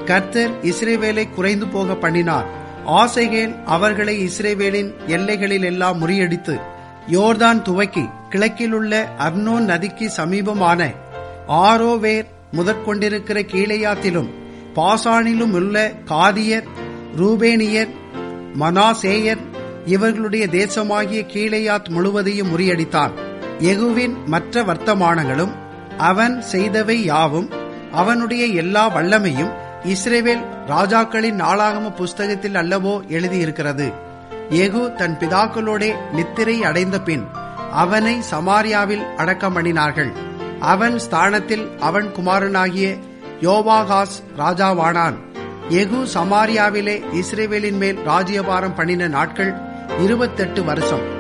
கர்த்தர் இஸ்ரேவேலை குறைந்து போக பண்ணினார் ஆசைகேல் அவர்களை இஸ்ரேவேலின் எல்லைகளில் எல்லாம் முறியடித்து யோர்தான் துவக்கி கிழக்கிலுள்ள அர்னோன் நதிக்கு சமீபமான ஆரோவேர் முதற்கொண்டிருக்கிற கீழையாத்திலும் பாசானிலும் உள்ள காதியர் ரூபேனியர் மனாசேயர் இவர்களுடைய தேசமாகிய கீழையாத் முழுவதையும் முறியடித்தான் எகுவின் மற்ற வர்த்தமானங்களும் அவன் செய்தவை யாவும் அவனுடைய எல்லா வல்லமையும் இஸ்ரேவேல் ராஜாக்களின் நாளாகம புஸ்தகத்தில் அல்லவோ எழுதியிருக்கிறது எகு தன் பிதாக்களோடே நித்திரை அடைந்த பின் அவனை சமாரியாவில் அடக்கம் பண்ணினார்கள் அவன் ஸ்தானத்தில் அவன் குமாரனாகிய யோவாகாஸ் ராஜாவானான் எகு சமாரியாவிலே இஸ்ரேவேலின் மேல் ராஜ்யபாரம் பண்ணின நாட்கள் இருபத்தெட்டு வருஷம்